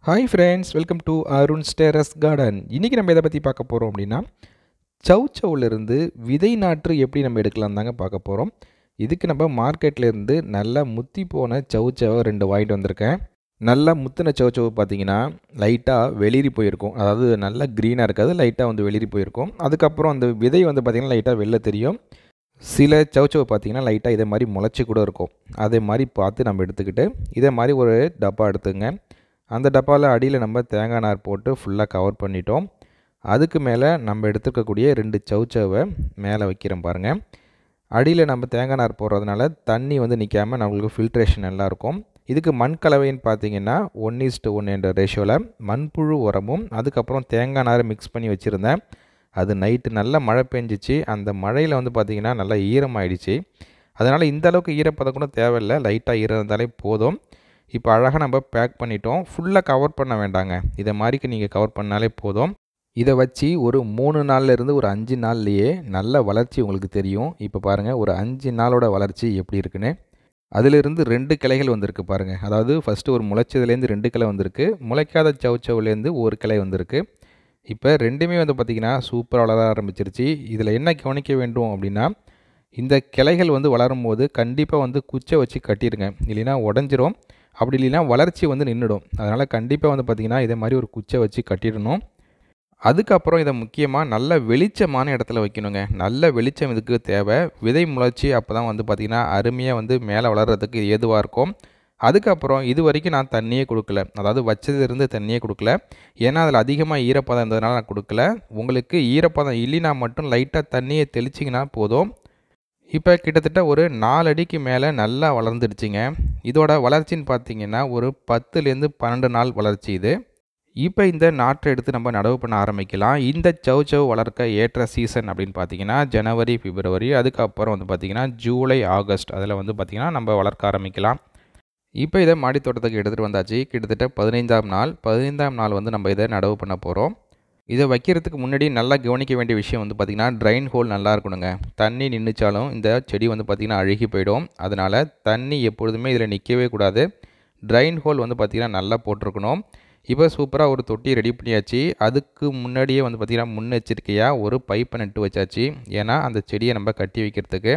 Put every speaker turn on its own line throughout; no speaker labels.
hi friends welcome to Arun terrace garden இன்றைக்கி நம்ம எதை பற்றி பார்க்க போகிறோம் அப்படின்னா சவ் சவ்லேருந்து விதை நாற்று எப்படி நம்ம எடுக்கலாம் தாங்க பார்க்க போகிறோம் இதுக்கு நம்ம மார்க்கெட்லேருந்து நல்லா முத்தி போன சவ் சவை ரெண்டு வாங்கிட்டு வந்திருக்கேன் நல்லா முத்தின சவ் சவு பார்த்தீங்கன்னா லைட்டாக வெளிரி போயிருக்கும் அதாவது நல்லா க்ரீனாக இருக்காது லைட்டாக வந்து வெளிரி போயிருக்கும் அதுக்கப்புறம் அந்த விதை வந்து பார்த்திங்கன்னா லைட்டாக வெளில தெரியும் சில சவுச்சவை பார்த்தீங்கன்னா லைட்டாக இதே மாதிரி முளைச்சி கூட இருக்கும் அதே மாதிரி பார்த்து நம்ம எடுத்துக்கிட்டு இதே மாதிரி ஒரு டப்பா எடுத்துங்க அந்த டப்பாவில் அடியில் நம்ம தேங்காய் நார் போட்டு ஃபுல்லாக கவர் பண்ணிட்டோம் அதுக்கு மேலே நம்ம எடுத்துக்கக்கூடிய ரெண்டு சவுச்சவை மேலே வைக்கிறோம் பாருங்கள் அடியில் நம்ம தேங்காய் நார் போடுறதுனால தண்ணி வந்து நிற்காமல் நம்மளுக்கு ஃபில்ட்ரேஷன் நல்லா இருக்கும் இதுக்கு மண் கலவைன்னு பார்த்தீங்கன்னா ஒன் இஸ்ட்டு ஒன் என்ற ரேஷியோவில் மண்புழு உரமும் அதுக்கப்புறம் தேங்காய் நாரை மிக்ஸ் பண்ணி வச்சுருந்தேன் அது நைட்டு நல்லா மழை பெஞ்சிச்சு அந்த மழையில் வந்து பார்த்திங்கன்னா நல்லா ஈரமாயிடுச்சு அதனால் இந்த அளவுக்கு ஈரப்பதம் கூட தேவையில்லை லைட்டாக ஈரம் இருந்தாலே போதும் இப்போ அழகாக நம்ம பேக் பண்ணிட்டோம் ஃபுல்லாக கவர் பண்ண வேண்டாங்க இதை மாதிரிக்கு நீங்கள் கவர் பண்ணாலே போதும் இதை வச்சு ஒரு மூணு நாள்லேருந்து ஒரு அஞ்சு நாள்லேயே நல்ல வளர்ச்சி உங்களுக்கு தெரியும் இப்போ பாருங்கள் ஒரு அஞ்சு நாளோட வளர்ச்சி எப்படி இருக்குன்னு அதிலிருந்து ரெண்டு கிளைகள் வந்திருக்கு பாருங்கள் அதாவது ஃபஸ்ட்டு ஒரு முளைச்சதுலேருந்து ரெண்டு கிளை வந்திருக்கு முளைக்காத சவ் சவுலேருந்து ஒரு கிளை வந்திருக்கு இப்போ ரெண்டுமே வந்து பார்த்திங்கன்னா சூப்பராக வளர ஆரம்பிச்சிருச்சு இதில் என்ன கவனிக்க வேண்டும் அப்படின்னா இந்த கிளைகள் வந்து வளரும் போது கண்டிப்பாக வந்து குச்சை வச்சு கட்டிடுங்க இல்லைன்னா உடஞ்சிரும் அப்படி இல்லைன்னா வளர்ச்சி வந்து நின்றுடும் அதனால் கண்டிப்பாக வந்து பார்த்திங்கன்னா இதே மாதிரி ஒரு குச்சை வச்சு கட்டிடணும் அதுக்கப்புறம் இதை முக்கியமாக நல்ல வெளிச்சமான இடத்துல வைக்கணுங்க நல்ல வெளிச்சம் இதுக்கு தேவை விதை முளைச்சி அப்போ தான் வந்து பார்த்திங்கன்னா அருமையாக வந்து மேலே வளர்கிறதுக்கு ஏதுவாக இருக்கும் அதுக்கப்புறம் இது வரைக்கும் நான் தண்ணியே கொடுக்கல அதாவது வச்சதுலேருந்து தண்ணியே கொடுக்கல ஏன்னா அதில் அதிகமாக ஈரப்பதம் இருந்ததுனால நான் கொடுக்கல உங்களுக்கு ஈரப்பதம் இல்லைனா மட்டும் லைட்டாக தண்ணியை தெளிச்சிங்கன்னா போதும் இப்போ கிட்டத்தட்ட ஒரு நாலு அடிக்கு மேலே நல்லா வளர்ந்துடுச்சிங்க இதோட வளர்ச்சின்னு பார்த்தீங்கன்னா ஒரு பத்துலேருந்து பன்னெண்டு நாள் வளர்ச்சி இது இப்போ இந்த நாற்றை எடுத்து நம்ம நடவு பண்ண ஆரம்பிக்கலாம் இந்த சவ் சவ் வளர்க்க ஏற்ற சீசன் அப்படின்னு பார்த்தீங்கன்னா ஜனவரி பிப்ரவரி அதுக்கப்புறம் வந்து பார்த்திங்கன்னா ஜூலை ஆகஸ்ட் அதில் வந்து பார்த்திங்கன்னா நம்ம வளர்க்க ஆரம்பிக்கலாம் இப்போ இதை மாடி தோட்டத்துக்கு எடுத்துகிட்டு வந்தாச்சு கிட்டத்தட்ட பதினைந்தாம் நாள் பதினைந்தாம் நாள் வந்து நம்ம இதை நடவு பண்ண போகிறோம் இதை வைக்கிறதுக்கு முன்னாடி நல்லா கவனிக்க வேண்டிய விஷயம் வந்து பார்த்திங்கன்னா ட்ரைன் ஹோல் நல்லா இருக்கணுங்க தண்ணி நின்றுச்சாலும் இந்த செடி வந்து பார்த்திங்கன்னா அழுகி போயிடும் அதனால் தண்ணி எப்பொழுதுமே இதில் நிற்கவே கூடாது ட்ரைன் ஹோல் வந்து பார்த்திங்கன்னா நல்லா போட்டிருக்கணும் இப்போ சூப்பராக ஒரு தொட்டி ரெடி பண்ணியாச்சு அதுக்கு முன்னாடியே வந்து பார்த்திங்கன்னா முன்னெச்சரிக்கையாக ஒரு பைப்பை நட்டு வச்சாச்சு ஏன்னா அந்த செடியை நம்ம கட்டி வைக்கிறதுக்கு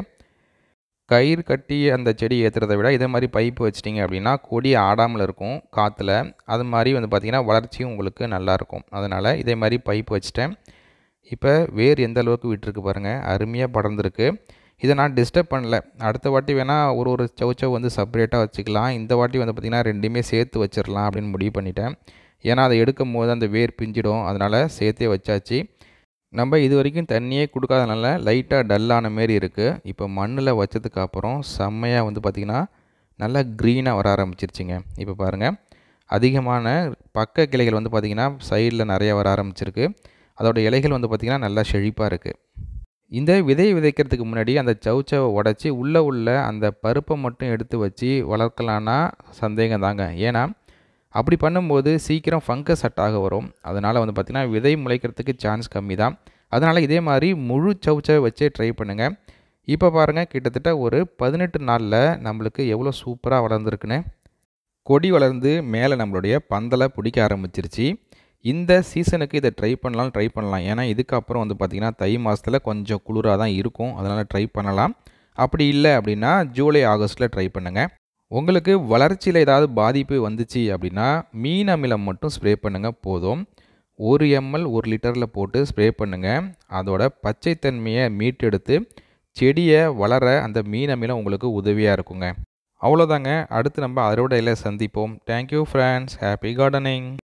கயிறு கட்டி அந்த செடி ஏற்றுறதை விட இதே மாதிரி பைப்பு வச்சிட்டிங்க அப்படின்னா கொடி ஆடாமல் இருக்கும் காற்றுல அது மாதிரி வந்து பார்த்திங்கன்னா வளர்ச்சியும் உங்களுக்கு நல்லாயிருக்கும் அதனால் இதே மாதிரி பைப்பு வச்சுட்டேன் இப்போ வேர் எந்த அளவுக்கு விட்டுருக்கு பாருங்கள் அருமையாக படர்ந்துருக்கு இதை நான் டிஸ்டர்ப் பண்ணல அடுத்த வாட்டி வேணால் ஒரு ஒரு சவுச்சவ் வந்து செப்பரேட்டாக வச்சுக்கலாம் இந்த வாட்டி வந்து பார்த்திங்கன்னா ரெண்டுமே சேர்த்து வச்சிடலாம் அப்படின்னு முடிவு பண்ணிட்டேன் ஏன்னா அதை எடுக்கும் போது அந்த வேர் பிஞ்சிடும் அதனால் சேர்த்தே வச்சாச்சு நம்ம இது வரைக்கும் தண்ணியே கொடுக்காதனால லைட்டாக டல்லான மாரி இருக்குது இப்போ மண்ணில் வச்சதுக்கு அப்புறம் செம்மையாக வந்து பார்த்திங்கன்னா நல்லா க்ரீனாக வர ஆரம்பிச்சிருச்சுங்க இப்போ பாருங்கள் அதிகமான பக்க கிளைகள் வந்து பார்த்திங்கன்னா சைடில் நிறைய வர ஆரம்பிச்சிருக்கு அதோட இலைகள் வந்து பார்த்திங்கன்னா நல்லா செழிப்பாக இருக்குது இந்த விதையை விதைக்கிறதுக்கு முன்னாடி அந்த சவுச்சவை உடச்சி உள்ளே உள்ள அந்த பருப்பை மட்டும் எடுத்து வச்சு வளர்க்கலான்னா சந்தேகம் தாங்க ஏன்னா அப்படி பண்ணும்போது சீக்கிரம் ஃபங்கஸ் அட்டாக வரும் அதனால் வந்து பார்த்திங்கன்னா விதை முளைக்கிறதுக்கு சான்ஸ் கம்மி தான் அதனால் இதே மாதிரி முழு சவுச்சவை வச்சே ட்ரை பண்ணுங்கள் இப்போ பாருங்கள் கிட்டத்தட்ட ஒரு பதினெட்டு நாளில் நம்மளுக்கு எவ்வளோ சூப்பராக வளர்ந்துருக்குன்னு கொடி வளர்ந்து மேலே நம்மளுடைய பந்தலை பிடிக்க ஆரம்பிச்சிருச்சு இந்த சீசனுக்கு இதை ட்ரை பண்ணலாம் ட்ரை பண்ணலாம் ஏன்னா இதுக்கப்புறம் வந்து பார்த்திங்கன்னா தை மாதத்தில் கொஞ்சம் குளிராக தான் இருக்கும் அதனால் ட்ரை பண்ணலாம் அப்படி இல்லை அப்படின்னா ஜூலை ஆகஸ்ட்டில் ட்ரை பண்ணுங்கள் உங்களுக்கு வளர்ச்சியில் ஏதாவது பாதிப்பு வந்துச்சு அப்படின்னா மீன் அமிலம் மட்டும் ஸ்ப்ரே பண்ணுங்கள் போதும் ஒரு எம்எல் ஒரு லிட்டரில் போட்டு ஸ்ப்ரே பண்ணுங்கள் அதோட பச்சைத்தன்மையை மீட்டெடுத்து செடியை வளர அந்த மீன் அமிலம் உங்களுக்கு உதவியாக இருக்குங்க அவ்வளோதாங்க அடுத்து நம்ம அறுவடையில் சந்திப்போம் தேங்க்யூ ஃப்ரெண்ட்ஸ் ஹாப்பி கார்டனிங்